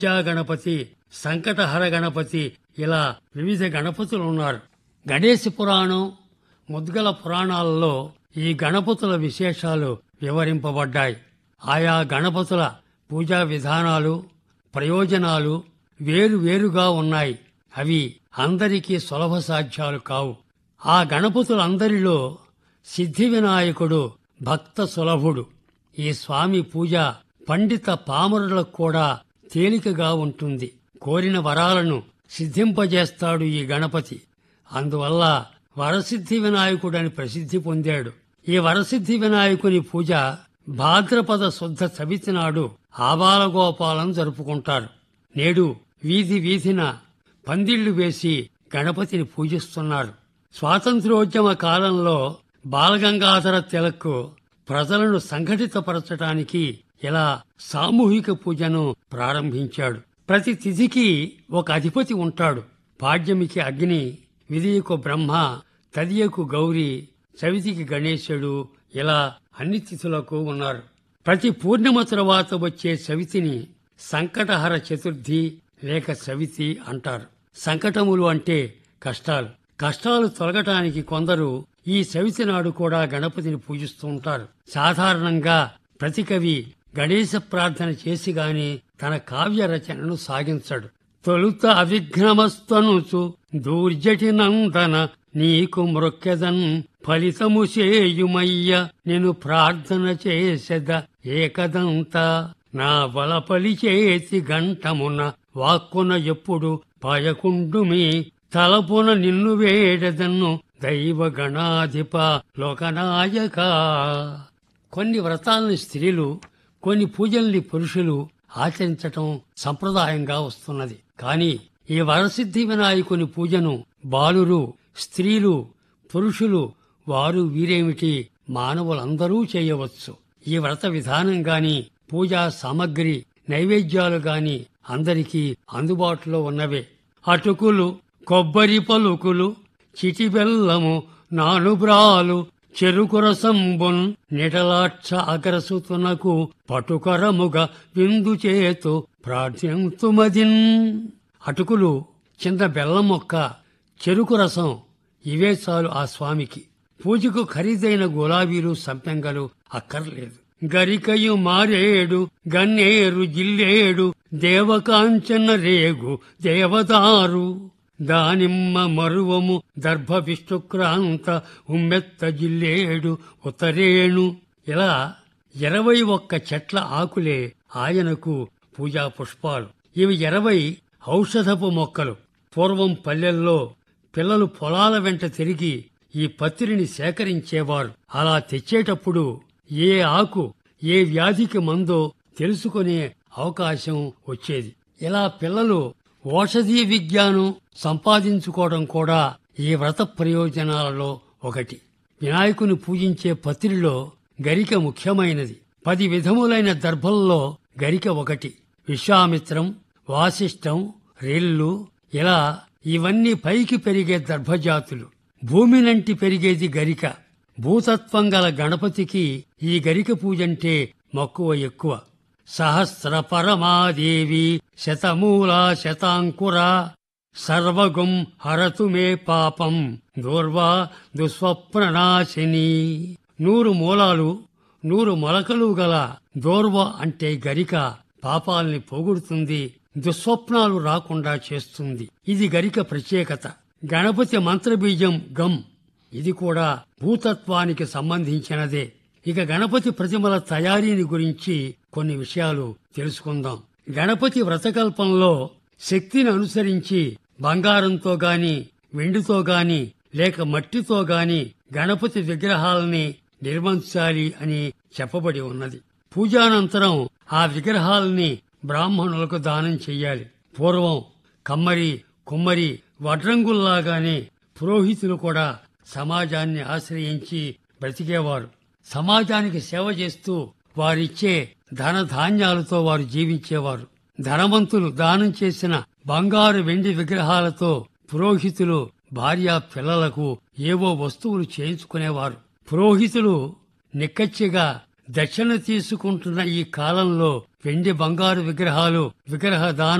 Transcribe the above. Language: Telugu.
విద్యా గణపతి సంకటహర గణపతి ఇలా వివిధ గణపతులు ఉన్నారు గణేశ పురాణం ముద్గల పురాణాలలో ఈ గణపతుల విశేషాలు వివరింపబడ్డాయి ఆయా గణపతుల పూజా విధానాలు ప్రయోజనాలు వేరు వేరుగా ఉన్నాయి అవి అందరికీ సులభ సాధ్యాలు కావు ఆ గణపతులందరిలో సిద్ధి వినాయకుడు భక్త సులభుడు ఈ స్వామి పూజ పండిత పామరులకు కూడా తేలికగా ఉంటుంది కోరిన వరాలను సిద్ధింపజేస్తాడు ఈ గణపతి అందువల్ల వరసిద్ధి వినాయకుడని ప్రసిద్ధి పొందాడు ఈ వరసిద్ధి వినాయకుని పూజ భాద్రపద శుద్ధ చవితి నాడు ఆబాలగోపాలం జరుపుకుంటారు నేడు వీధి వీధిన పందిళ్లు వేసి గణపతిని పూజిస్తున్నారు స్వాతంత్ర్యోద్యమ కాలంలో బాలగంగాధర తిలక్ ప్రజలను సంఘటితపరచటానికి ఇలా సామూహిక పూజను ప్రారంభించాడు ప్రతి తిథికి ఒక అధిపతి ఉంటాడు పాడ్యమికి అగ్ని విధియకు బ్రహ్మ తదియకు గౌరి చవితికి గణేశుడు ఇలా అన్ని తిథులకు ఉన్నారు ప్రతి పూర్ణిమ తరువాత వచ్చే చవితిని సంకటహర చతుర్థి లేక చవితి అంటారు సంకటములు అంటే కష్టాలు కష్టాలు తొలగటానికి కొందరు ఈ చవితి నాడు కూడా గణపతిని పూజిస్తూ ఉంటారు సాధారణంగా ప్రతి కవి గణేశ ప్రార్థన చేసి గాని తన కావ్య రచనను సాగించడు తొలుత అవిఘ్నమస్తనుచు దూర్జటి నందన నీకు మృక్కెదన్ ఫలితము చేయుమయ్య నేను ప్రార్థన చేసెద ఏకదంత నా వలపలి చేతి గంటమున వాక్కున ఎప్పుడు పాయకుండుమి తలపున నిన్ను వేడదన్ను దైవ గణాధిప లోకనాయక కొన్ని వ్రతాలని స్త్రీలు కొన్ని పూజల్ని పురుషులు ఆచరించటం సంప్రదాయంగా వస్తున్నది కాని ఈ వరసిద్ధి వినాయకుని పూజను బాలురు స్త్రీలు పురుషులు వారు వీరేమిటి మానవులందరూ చేయవచ్చు ఈ వ్రత విధానం గాని పూజా సామగ్రి నైవేద్యాలు గాని అందరికీ అందుబాటులో ఉన్నవే అటుకులు కొబ్బరి పలుకులు చిటిబెల్లము నానుబ్రాలు చెరుకు రసంబున్ నిటలాక్ష అగ్రసుతునకు పటుకరముగ విందు చేతు ప్రార్థ్యంతుమదిన్ అటుకులు చిన్న బెల్లం మొక్క చెరుకు రసం ఇవే చాలు ఆ స్వామికి పూజకు ఖరీదైన గులాబీలు సంపెంగలు అక్కర్లేదు గరికయు మారేడు గన్నేరు జిల్లేడు దేవకాంచన రేగు దేవదారు దానిమ్మ మరువము దర్భ విష్ణుక్రాంత ఉమ్మెత్త జిల్లేడు ఉతరేణు ఇలా ఇరవై ఒక్క చెట్ల ఆకులే ఆయనకు పూజా పుష్పాలు ఇవి ఇరవై ఔషధపు మొక్కలు పూర్వం పల్లెల్లో పిల్లలు పొలాల వెంట తిరిగి ఈ పత్రిని సేకరించేవారు అలా తెచ్చేటప్పుడు ఏ ఆకు ఏ వ్యాధికి మందో తెలుసుకునే అవకాశం వచ్చేది ఇలా పిల్లలు ఓషధీ విజ్ఞానం సంపాదించుకోవడం కూడా ఈ వ్రత ప్రయోజనాలలో ఒకటి వినాయకుని పూజించే పత్రిలో గరిక ముఖ్యమైనది పది విధములైన దర్భల్లో గరిక ఒకటి విశ్వామిత్రం వాసిష్టం రెల్లు ఇలా ఇవన్నీ పైకి పెరిగే దర్భజాతులు భూమినంటి పెరిగేది గరిక భూతత్వం గల గణపతికి ఈ గరిక పూజంటే మక్కువ ఎక్కువ సహస్ర పరమాదేవి శతమూల శతాంకుర సర్వగుం హరతు మే పాపం దూర్వా దుస్వప్ననాశిని నూరు మూలాలు నూరు మొలకలు గల దోర్వ అంటే గరిక పాపాల్ని పోగొడుతుంది దుస్వప్నాలు రాకుండా చేస్తుంది ఇది గరిక ప్రత్యేకత గణపతి మంత్రబీజం గం ఇది కూడా భూతత్వానికి సంబంధించినదే ఇక గణపతి ప్రతిమల తయారీని గురించి కొన్ని విషయాలు తెలుసుకుందాం గణపతి వ్రతకల్పంలో శక్తిని అనుసరించి బంగారంతో గాని వెండితో గాని లేక మట్టితో గాని గణపతి విగ్రహాలని నిర్మించాలి అని చెప్పబడి ఉన్నది పూజానంతరం ఆ విగ్రహాలని బ్రాహ్మణులకు దానం చెయ్యాలి పూర్వం కమ్మరి కుమ్మరి వడ్రంగుల్లాగానే పురోహితులు కూడా సమాజాన్ని ఆశ్రయించి బ్రతికేవారు సమాజానికి సేవ చేస్తూ వారిచ్చే ధన ధాన్యాలతో వారు జీవించేవారు ధనవంతులు దానం చేసిన బంగారు వెండి విగ్రహాలతో పురోహితులు భార్య పిల్లలకు ఏవో వస్తువులు చేయించుకునేవారు పురోహితులు నిక్కచ్చిగా దక్షిణ తీసుకుంటున్న ఈ కాలంలో వెండి బంగారు విగ్రహాలు విగ్రహ దానం